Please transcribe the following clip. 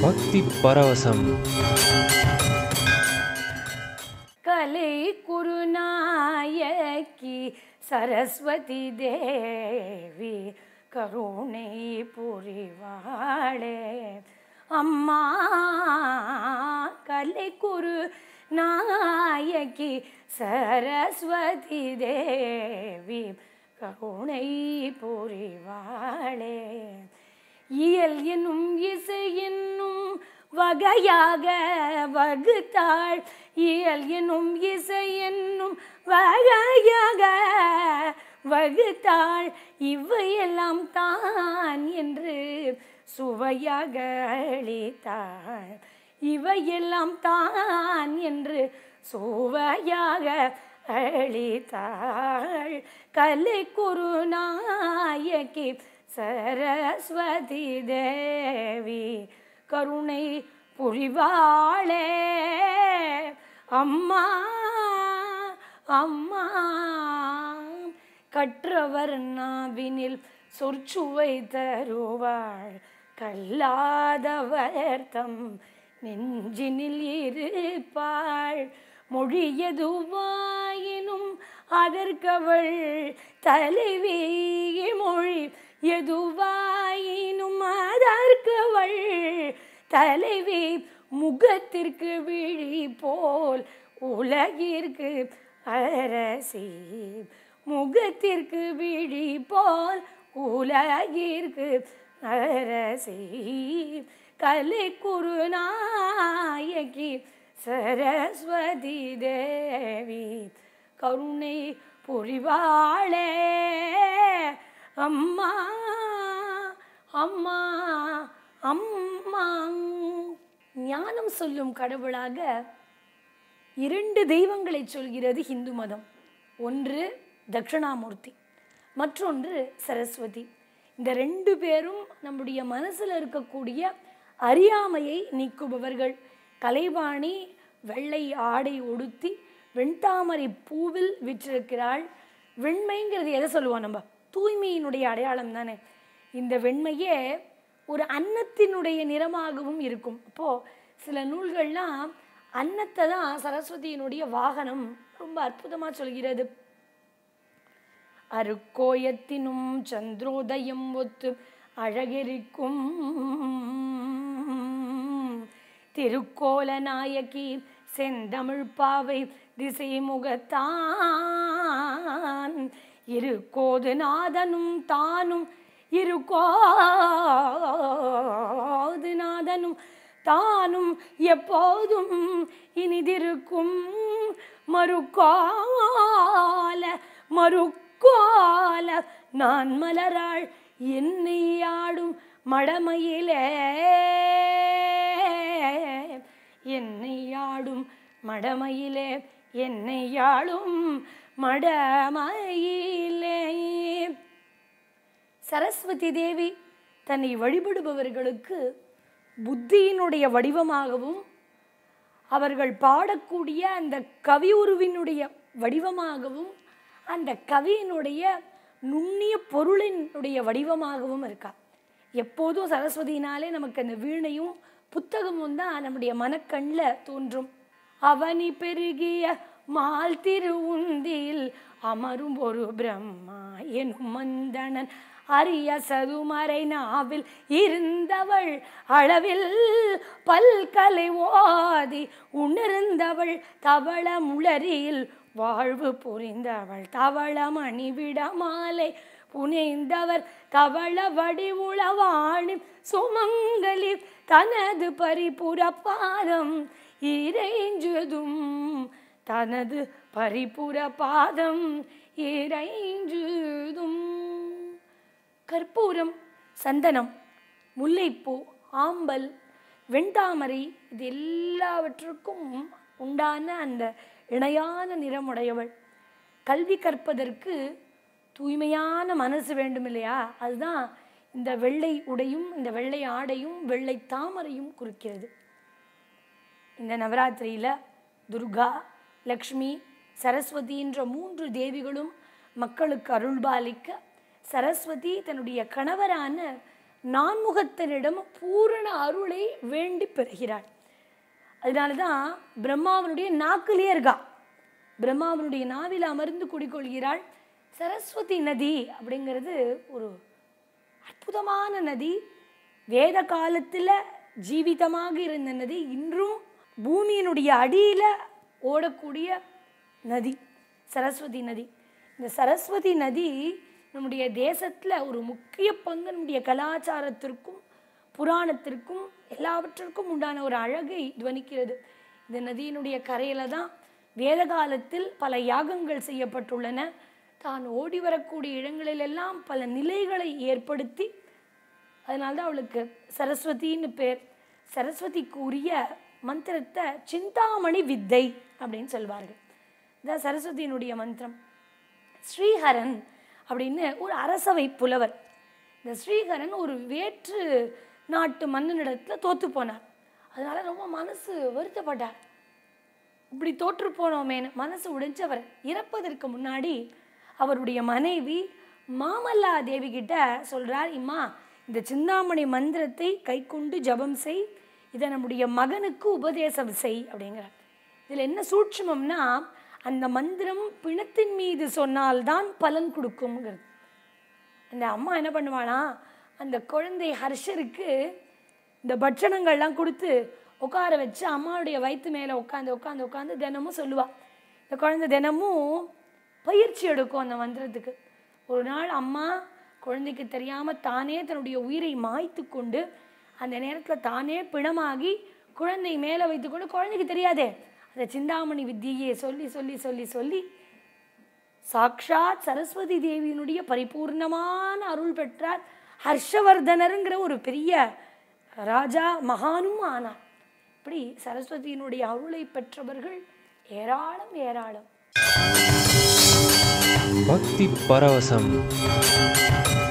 பக்தி பரவசம் கலை குருநாயகி சரஸ்வதி தேவி கருணை புரிவாளே அம்மா கலை குரு நாயகி சரஸ்வதி தேவி கருணை புரிவாளே இயல் என்னும் இசை என்னும் வகையாக வகுத்தாள் இயல் என்னும் இசை என்னும் வகையாக வகுத்தாள் இவையெல்லாம் தான் என்று சுவையாக அளித்தாள் இவையெல்லாம் தான் என்று சுவையாக அளித்தாள் கலை குருநாயகி சரஸ்வதி தேவி கருணை புரிவாளே அம்மா அம்மா கற்றவர் நாவினில் சொற்சுவை தருவாள் கல்லாதவர் தம் நெஞ்சினில் இருப்பாள் மொழியதுவாயினும் அதற்கவள் தலைவி மொழி எதுவாயினும் அதற்கவள் தலைவி முகத்திற்கு விழி போல் உலகிற்கு அரசி முகத்திற்கு விழி போல் உலகிற்கு அரசி கலை குருநாயகி சரஸ்வதி தேவி கருணை புரிவாளே அம்மா அம்மா அம்மா ஞானம் சொல்லும் கடவுளாக இரண்டு தெய்வங்களை சொல்கிறது ஹிந்து மதம் ஒன்று தட்சிணாமூர்த்தி மற்றொன்று சரஸ்வதி இந்த ரெண்டு பேரும் நம்முடைய மனசில் இருக்கக்கூடிய அறியாமையை நீக்குபவர்கள் கலைவாணி வெள்ளை ஆடை உடுத்தி வெண்தாமரை பூவில் விற்றிருக்கிறாள் வெண்மைங்கிறது எதை சொல்லுவோம் நம்ம தூய்மையினுடைய அடையாளம் தானே இந்த வெண்மையே ஒரு அன்னத்தினுடைய நிறமாகவும் இருக்கும் அப்போது சில நூல்கள்லாம் அன்னத்தை தான் சரஸ்வதியினுடைய வாகனம் ரொம்ப அற்புதமாக சொல்கிறது அருக்கோயத்தினும் சந்திரோதயம் ஒத்து அழகெரிக்கும் திருக்கோல நாயகி செந்தமிழ் பாவை திசை முகத்தான் இருக்கோது நாதனும் தானும் இருக்கோது நாதனும் தானும் எப்போதும் இனிதிருக்கும் மறுக்கால மறுக்கால நான் மலராள் என்னை ஆடும் மடமையிலே என்னை ஆடும் மடமையிலே என்னை ஆளும் மடமையிலே சரஸ்வதி தேவி தன்னை வழிபடுபவர்களுக்கு புத்தியினுடைய வடிவமாகவும் அவர்கள் பாடக்கூடிய அந்த கவியுருவினுடைய வடிவமாகவும் அந்த கவியினுடைய நுண்ணிய பொருளினுடைய வடிவமாகவும் இருக்கா எப்போதும் சரஸ்வதியினாலே நமக்கு அந்த வீணையும் புத்தகமும் தான் நம்முடைய மனக்கண்ணில் தோன்றும் அவனி பெருகிய மால் திருவுந்தில் அமரும் ஒரு பிரம்மா எனும் மந்தனன் அரிய சதுமறை நாவில் இருந்தவள் அளவில் பல்கலை ஓதி உணர்ந்தவள் தவள முளரியில் வாழ்வு புரிந்தவள் தவள மணிவிட மாலை புனைந்தவர் தவள வடிவுளவாணி சுமங்கலி தனது பரிபுற பாதம் இறைஞ்சுதும் தனது பரிபுற பாதம் இறைஞ்சுதும் கற்பூரம் சந்தனம் முல்லைப்பூ ஆம்பல் வெண்தாமரை இது எல்லாவற்றுக்கும் உண்டான அந்த இணையான நிறமுடையவள் கல்வி கற்பதற்கு தூய்மையான மனசு வேண்டும் இல்லையா அதுதான் இந்த வெள்ளை உடையும் இந்த வெள்ளை ஆடையும் வெள்ளை தாமரையும் குறிக்கிறது இந்த நவராத்திரியில் துர்கா லக்ஷ்மி சரஸ்வதின்ற மூன்று தேவிகளும் மக்களுக்கு அருள்பாலிக்க சரஸ்வதி தன்னுடைய கணவரான நான்முகத்தனிடம் பூரண அருளை வேண்டி பெறுகிறாள் அதனால தான் பிரம்மாவனுடைய நாக்கிலே இருக்கா பிரம்மாவனுடைய நாவில் அமர்ந்து குடிக்கொள்கிறாள் சரஸ்வதி நதி அப்படிங்கிறது ஒரு அற்புதமான நதி வேத காலத்தில் ஜீவிதமாக இருந்த நதி இன்றும் பூமியினுடைய அடியில் ஓடக்கூடிய நதி சரஸ்வதி நதி இந்த சரஸ்வதி நதி நம்முடைய தேசத்தில் ஒரு முக்கிய பங்கு நம்முடைய கலாச்சாரத்திற்கும் புராணத்திற்கும் எல்லாவற்றிற்கும் உண்டான ஒரு அழகை துவனிக்கிறது இந்த நதியினுடைய கரையில் தான் வேத காலத்தில் பல யாகங்கள் செய்யப்பட்டுள்ளன தான் ஓடி வரக்கூடிய இடங்களிலெல்லாம் பல நிலைகளை ஏற்படுத்தி அதனால்தான் அவளுக்கு சரஸ்வதின்னு பேர் சரஸ்வதிக்கு உரிய மந்திரத்தை சிந்தாமணி வித்தை அப்படின்னு சொல்வார்கள் இதான் சரஸ்வதியினுடைய மந்திரம் ஸ்ரீஹரன் அப்படின்னு ஒரு அரசவை புலவர் இந்த ஸ்ரீஹரன் ஒரு வேற்று நாட்டு மன்னனிடத்தில் தோத்து போனார் அதனால ரொம்ப மனசு வருத்தப்பட்டார் இப்படி தோற்று போனோமேனு மனசு உடைஞ்சவர் இறப்பதற்கு முன்னாடி அவருடைய மனைவி மாமல்லா தேவி கிட்ட சொல்றார் இம்மா இந்த சிந்தாமணி மந்திரத்தை கை கொண்டு ஜபம் செய் இதை நம்முடைய மகனுக்கு உபதேசம் செய் அப்படிங்கிறார் இதில் என்ன சூட்சுமம்னா அந்த மந்திரம் பிணத்தின் மீது சொன்னால்தான் பலன் கொடுக்கும்ங்கிறது அந்த அம்மா என்ன பண்ணுவானா அந்த குழந்தை ஹர்ஷருக்கு இந்த பட்சணங்கள்லாம் கொடுத்து உட்கார வச்சு அம்மாவுடைய வயிற்று மேலே உட்காந்து உட்காந்து உட்காந்து தினமும் சொல்லுவா இந்த குழந்தை தினமும் பயிற்சி எடுக்கும் அந்த மந்திரத்துக்கு ஒரு நாள் அம்மா குழந்தைக்கு தெரியாமல் தானே தன்னுடைய உயிரை மாய்த்து கொண்டு அந்த நேரத்தில் தானே பிணமாகி குழந்தை மேலே வைத்துக்கொண்டு குழந்தைக்கு தெரியாதே அந்த சிந்தாமணி வித்தியை சொல்லி சொல்லி சொல்லி சொல்லி சாக்ஷாத் சரஸ்வதி தேவியினுடைய பரிபூர்ணமான அருள் பெற்றார் ஹர்ஷவர்தனருங்கிற ஒரு பெரிய ராஜா மகானும் ஆனார் இப்படி சரஸ்வதியினுடைய அருளை பெற்றவர்கள் ஏராளம் ஏராளம் பக்தி பரவசம்